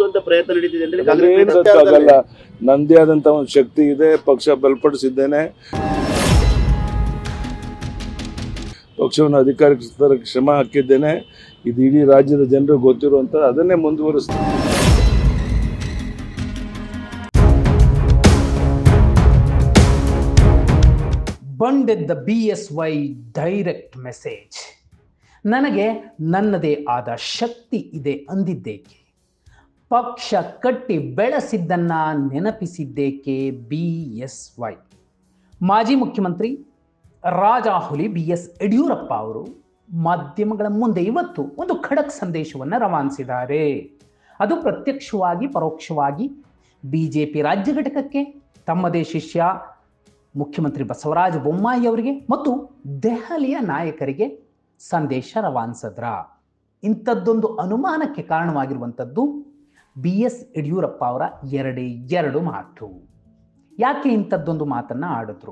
ಸೋಲಿಸುವಂತ ಪ್ರಯತ್ನ ನಡೀತಿದೆ ಅಂತ ಹೇಳಿ ಅದೇನ್ ಕಾಂಗ್ರೆಸ್ ಸಾಕಾಗಲ್ಲ ನಂದೇ ಆದಂತ ಒಂದು ಶಕ್ತಿ ಇದೆ ಪಕ್ಷ ಬಲಪಡಿಸಿದ್ದೇನೆ ಪಕ್ಷವನ್ನು ಅಧಿಕಾರಕ್ಕೆ ತರಕ್ಕೆ ಶ್ರಮ ಹಾಕಿದ್ದೇನೆ ಇದು ಇಡೀ ರಾಜ್ಯದ ಜನರಿಗೆ ಗೊತ್ತಿರುವಂತ ಅದನ್ನೇ ಮುಂದುವರಿಸ್ತೀನಿ ಬಂಡೆದ್ದ B S Y direct message ನನಗೆ ನನ್ನದೇ ಆದ ಶಕ್ತಿ ಇದೆ ಅಂದಿದ್ದೇಕೆ ಪಕ್ಷ ಕಟ್ಟಿ ಬೆಳೆಸಿದ್ದನ್ನ ನೆನಪಿಸಿದ್ದೇಕೆ ಬಿ ಎಸ್ ವೈ ಮಾಜಿ ಮುಖ್ಯಮಂತ್ರಿ ರಾಜಾಹುಲಿ ಬಿ ಎಸ್ ಯಡಿಯೂರಪ್ಪ ಅವರು ಮಾಧ್ಯಮಗಳ ಮುಂದೆ ಇವತ್ತು ಒಂದು ಖಡಕ್ ಸಂದೇಶವನ್ನು ರವಾನಿಸಿದ್ದಾರೆ ಅದು ಪ್ರತ್ಯಕ್ಷವಾಗಿ ಪರೋಕ್ಷವಾಗಿ ಬಿ ಜೆ ಪಿ ರಾಜ್ಯ ಘಟಕಕ್ಕೆ ತಮ್ಮದೇ ಶಿಷ್ಯ ಮುಖ್ಯಮಂತ್ರಿ ಬಸವರಾಜ ಬೊಮ್ಮಾಯಿ ಅವರಿಗೆ ಮತ್ತು ದೆಹಲಿಯ ನಾಯಕರಿಗೆ ಸಂದೇಶ ರವಾನಿಸಿದ್ರ ಇಂಥದ್ದೊಂದು ಅನುಮಾನಕ್ಕೆ ಕಾರಣವಾಗಿರುವಂಥದ್ದು ಬಿ ಎಸ್ ಯಡಿಯೂರಪ್ಪ ಅವರ ಎರಡೇ ಎರಡು ಮಾತು ಯಾಕೆ ಇಂಥದ್ದೊಂದು ಮಾತನ್ನು ಆಡಿದ್ರು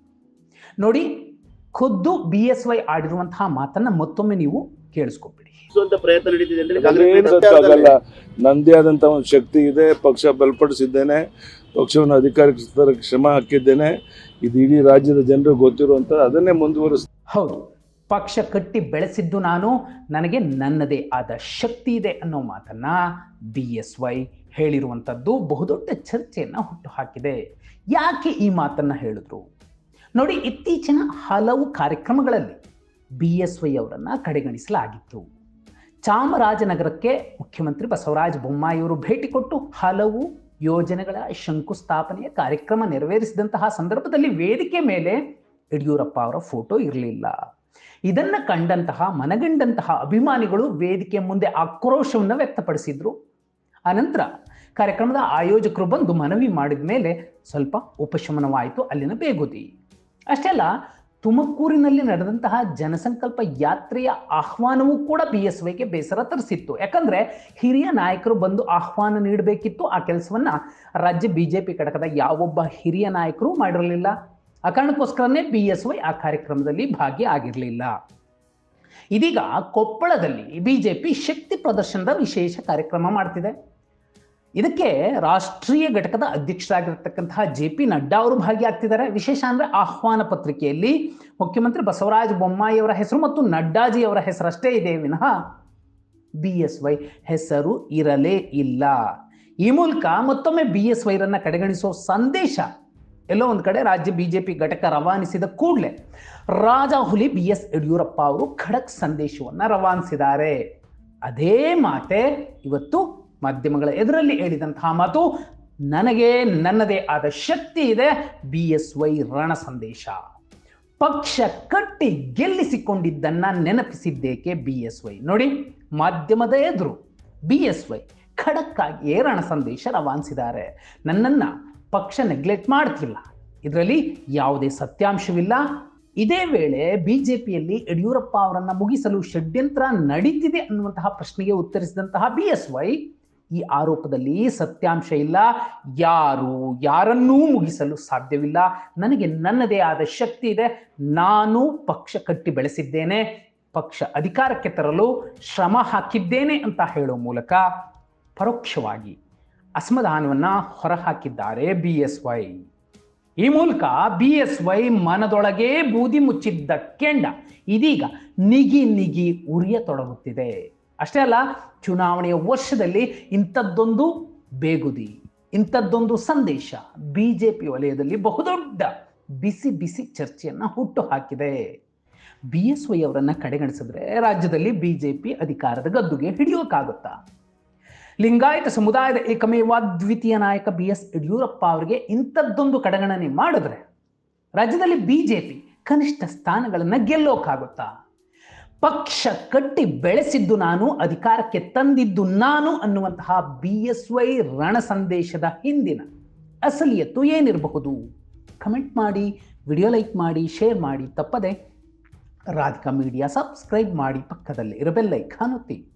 ನೋಡಿ ಖುದ್ದು ಬಿ ಎಸ್ ವೈ ಆಡಿರುವಂತಹ ಮಾತನ್ನು ಮತ್ತೊಮ್ಮೆ ನೀವು ಕೇಳಿಸ್ಕೊಬಿಡಿ ಸೋಲಿಸುವಂತ ಪ್ರಯತ್ನ ನಡೀತಿದೆ ಅಂತ ಹೇಳಿ ಅದೇನ್ ಕಾಂಗ್ರೆಸ್ ಸಾಕಾಗಲ್ಲ ನಂದೇ ಆದಂತ ಒಂದು ಶಕ್ತಿ ಇದೆ ಪಕ್ಷ ಬಲಪಡಿಸಿದ್ದೇನೆ ಪಕ್ಷವನ್ನು ಅಧಿಕಾರಕ್ಕೆ ತರಕ್ಕೆ ಶ್ರಮ ಹಾಕಿದ್ದೇನೆ ಇದು ಇಡೀ ರಾಜ್ಯದ ಜನರಿಗೆ ಗೊತ್ತಿರುವಂತ ಅದನ್ನೇ ಮುಂದುವರಿಸ್ತೀನಿ ಹೌದು ಪಕ್ಷ ಕಟ್ಟಿ ಬೆಳೆಸಿದ್ದು ನಾನು ನನಗೆ ನನ್ನದೇ ಆದ ಶಕ್ತಿ ಇದೆ ಅನ್ನೋ ಮಾತನ್ನ ಬಿ ಎಸ್ ವೈ ಹೇಳಿರುವಂಥದ್ದು ಬಹುದೊಡ್ಡ ಚರ್ಚೆಯನ್ನು ಹುಟ್ಟುಹಾಕಿದೆ ಯಾಕೆ ಈ ಮಾತನ್ನ ಹೇಳಿದ್ರು ನೋಡಿ ಇತ್ತೀಚಿನ ಹಲವು ಕಾರ್ಯಕ್ರಮಗಳಲ್ಲಿ ಬಿ ಎಸ್ ವೈ ಅವರನ್ನು ಕಡೆಗಣಿಸಲಾಗಿತ್ತು ಚಾಮರಾಜನಗರಕ್ಕೆ ಮುಖ್ಯಮಂತ್ರಿ ಬಸವರಾಜ ಬೊಮ್ಮಾಯಿಯವರು ಭೇಟಿ ಕೊಟ್ಟು ಹಲವು ಯೋಜನೆಗಳ ಶಂಕುಸ್ಥಾಪನೆಯ ಕಾರ್ಯಕ್ರಮ ನೆರವೇರಿಸಿದಂತಹ ಸಂದರ್ಭದಲ್ಲಿ ವೇದಿಕೆ ಮೇಲೆ ಯಡಿಯೂರಪ್ಪ ಅವರ ಫೋಟೋ ಇರಲಿಲ್ಲ ಇದನ್ನು ಕಂಡಂತಹ ಮನಗಂಡಂತಹ ಅಭಿಮಾನಿಗಳು ವೇದಿಕೆ ಮುಂದೆ ಆಕ್ರೋಶವನ್ನು ವ್ಯಕ್ತಪಡಿಸಿದ್ರು ಅನಂತರ ಕಾರ್ಯಕ್ರಮದ ಆಯೋಜಕರು ಬಂದು ಮನವಿ ಮಾಡಿದ ಮೇಲೆ ಸ್ವಲ್ಪ ಉಪಶಮನವಾಯಿತು ಅಲ್ಲಿನ ಬೇಗುದಿ ಅಷ್ಟೇ ಅಲ್ಲ ತುಮಕೂರಿನಲ್ಲಿ ನಡೆದಂತಹ ಜನಸಂಕಲ್ಪ ಯಾತ್ರೆಯ ಆಹ್ವಾನವೂ ಕೂಡ ಬಿ ಎಸ್ ವೈಗೆ ಬೇಸರ ತರಿಸಿತ್ತು ಯಾಕಂದ್ರೆ ಹಿರಿಯ ನಾಯಕರು ಬಂದು ಆಹ್ವಾನ ನೀಡಬೇಕಿತ್ತು ಆ ಕೆಲಸವನ್ನ ರಾಜ್ಯ ಬಿಜೆಪಿ ಘಟಕದ ಯಾವೊಬ್ಬ ಹಿರಿಯ ನಾಯಕರು ಮಾಡಿರಲಿಲ್ಲ ಆ ಕಾರಣಕ್ಕೋಸ್ಕರನೇ ಬಿ ಎಸ್ ವೈ ಆ ಕಾರ್ಯಕ್ರಮದಲ್ಲಿ ಭಾಗಿಯಾಗಿರಲಿಲ್ಲ ಇದೀಗ ಕೊಪ್ಪಳದಲ್ಲಿ ಬಿಜೆಪಿ ಶಕ್ತಿ ಪ್ರದರ್ಶನದ ವಿಶೇಷ ಕಾರ್ಯಕ್ರಮ ಮಾಡ್ತಿದೆ ಇದಕ್ಕೆ ರಾಷ್ಟ್ರೀಯ ಘಟಕದ ಅಧ್ಯಕ್ಷರಾಗಿರ್ತಕ್ಕಂತಹ ಜೆ ಪಿ ನಡ್ಡಾ ಅವರು ಭಾಗಿಯಾಗ್ತಿದ್ದಾರೆ ವಿಶೇಷ ಅಂದರೆ ಆಹ್ವಾನ ಪತ್ರಿಕೆಯಲ್ಲಿ ಮುಖ್ಯಮಂತ್ರಿ ಬಸವರಾಜ ಬೊಮ್ಮಾಯಿ ಅವರ ಹೆಸರು ಮತ್ತು ನಡ್ಡಾಜಿ ಅವರ ಹೆಸರಷ್ಟೇ ಇದೆ ವಿನಃ ಬಿ ಎಸ್ ವೈ ಹೆಸರು ಇರಲೇ ಇಲ್ಲ ಈ ಮೂಲಕ ಮತ್ತೊಮ್ಮೆ ಬಿ ಎಸ್ ವೈರನ್ನ ಕಡೆಗಣಿಸೋ ಸಂದೇಶ ಎಲ್ಲೋ ಒಂದು ಕಡೆ ರಾಜ್ಯ ಬಿಜೆಪಿ ಘಟಕ ರವಾನಿಸಿದ ಕೂಡಲೇ ರಾಜಾಹುಲಿ ಬಿ ಎಸ್ ಯಡಿಯೂರಪ್ಪ ಅವರು ಖಡಕ್ ಸಂದೇಶವನ್ನು ರವಾನಿಸಿದ್ದಾರೆ ಅದೇ ಮಾತೆ ಇವತ್ತು ಮಾಧ್ಯಮಗಳ ಎದುರಲ್ಲಿ ಹೇಳಿದಂತಹ ಮಾತು ನನಗೆ ನನ್ನದೇ ಆದ ಶಕ್ತಿ ಇದೆ ಬಿ ಎಸ್ ವೈ ರಣ ಸಂದೇಶ ಪಕ್ಷ ಕಟ್ಟಿ ಗೆಲ್ಲಿಸಿಕೊಂಡಿದ್ದನ್ನ ನೆನಪಿಸಿದ್ದೇಕೆ ಬಿ ಎಸ್ ವೈ ನೋಡಿ ಮಾಧ್ಯಮದ ಎದುರು ಬಿ ಎಸ್ ವೈ ಖಡಕ್ಕಾಗಿಯೇ ರಣ ಸಂದೇಶ ರವಾನಿಸಿದ್ದಾರೆ ನನ್ನನ್ನ ಪಕ್ಷ ನೆಗ್ಲೆಕ್ಟ್ ಮಾಡ್ತಿಲ್ಲ ಇದರಲ್ಲಿ ಯಾವುದೇ ಸತ್ಯಾಂಶವಿಲ್ಲ ಇದೇ ವೇಳೆ ಬಿಜೆಪಿಯಲ್ಲಿ ಯಡಿಯೂರಪ್ಪ ಅವರನ್ನ ಮುಗಿಸಲು ಷಡ್ಯಂತ್ರ ನಡೀತಿದೆ ಅನ್ನುವಂತಹ ಪ್ರಶ್ನೆಗೆ ಉತ್ತರಿಸಿದಂತಹ ಬಿ ಎಸ್ ವೈ ಈ ಆರೋಪದಲ್ಲಿ ಸತ್ಯಾಂಶ ಇಲ್ಲ ಯಾರು ಯಾರನ್ನೂ ಮುಗಿಸಲು ಸಾಧ್ಯವಿಲ್ಲ ನನಗೆ ನನ್ನದೇ ಆದ ಶಕ್ತಿ ಇದೆ ನಾನು ಪಕ್ಷ ಕಟ್ಟಿ ಬೆಳೆಸಿದ್ದೇನೆ ಪಕ್ಷ ಅಧಿಕಾರಕ್ಕೆ ತರಲು ಶ್ರಮ ಹಾಕಿದ್ದೇನೆ ಅಂತ ಹೇಳೋ ಮೂಲಕ ಪರೋಕ್ಷವಾಗಿ ಅಸಮಾಧಾನವನ್ನು ಹೊರಹಾಕಿದ್ದಾರೆ ಬಿ ಎಸ್ ವೈ ಈ ಮೂಲಕ ಬಿ ಎಸ್ ವೈ ಮನದೊಳಗೆ ಬೂದಿ ಮುಚ್ಚಿದ್ದ ಕೆಂಡ ಇದೀಗ ನಿಗಿ ನಿಗಿ ಉರಿಯತೊಡಗುತ್ತಿದೆ ಅಷ್ಟೇ ಅಲ್ಲ ಚುನಾವಣೆಯ ವರ್ಷದಲ್ಲಿ ಇಂಥದ್ದೊಂದು ಬೇಗುದಿ ಇಂಥದ್ದೊಂದು ಸಂದೇಶ ಬಿ ಜೆ ಪಿ ವಲಯದಲ್ಲಿ ಬಹುದೊಡ್ಡ ಬಿಸಿ ಬಿಸಿ ಚರ್ಚೆಯನ್ನು ಹುಟ್ಟು ಹಾಕಿದೆ ಬಿ ಎಸ್ ವೈ ಅವರನ್ನು ಕಡೆಗಣಿಸಿದ್ರೆ ರಾಜ್ಯದಲ್ಲಿ ಬಿ ಜೆ ಪಿ ಅಧಿಕಾರದ ಗದ್ದುಗೆ ಹಿಡಿಯೋಕ್ಕಾಗುತ್ತಾ ಲಿಂಗಾಯತ ಸಮುದಾಯದ ಏಕಮೇವ ದ್ವಿತೀಯ ನಾಯಕ ಬಿ ಎಸ್ ಯಡಿಯೂರಪ್ಪ ಅವರಿಗೆ ಇಂಥದ್ದೊಂದು ಕಡೆಗಣನೆ ಮಾಡಿದ್ರೆ ರಾಜ್ಯದಲ್ಲಿ ಬಿ ಜೆ ಪಿ ಕನಿಷ್ಠ ಸ್ಥಾನಗಳನ್ನು ಗೆಲ್ಲೋಕ್ಕಾಗುತ್ತಾ ಪಕ್ಷ ಕಟ್ಟಿ ಬೆಳೆಸಿದ್ದು ನಾನು ಅಧಿಕಾರಕ್ಕೆ ತಂದಿದ್ದು ನಾನು ಅನ್ನುವಂತಹ ಬಿ ಎಸ್ ವೈ ರಣ ಸಂದೇಶದ ಹಿಂದಿನ ಅಸಲಿಯತ್ತು ಏನಿರಬಹುದು ಕಮೆಂಟ್ ಮಾಡಿ ವಿಡಿಯೋ ಲೈಕ್ ಮಾಡಿ ಶೇರ್ ಮಾಡಿ ತಪ್ಪದೆ ರಾಧಿಕಾ ಮೀಡಿಯಾ ಸಬ್ಸ್ಕ್ರೈಬ್ ಮಾಡಿ ಪಕ್ಕದಲ್ಲಿ ಇರಬೆಲ್ ಐಕಾನ್ ಒತ್ತಿ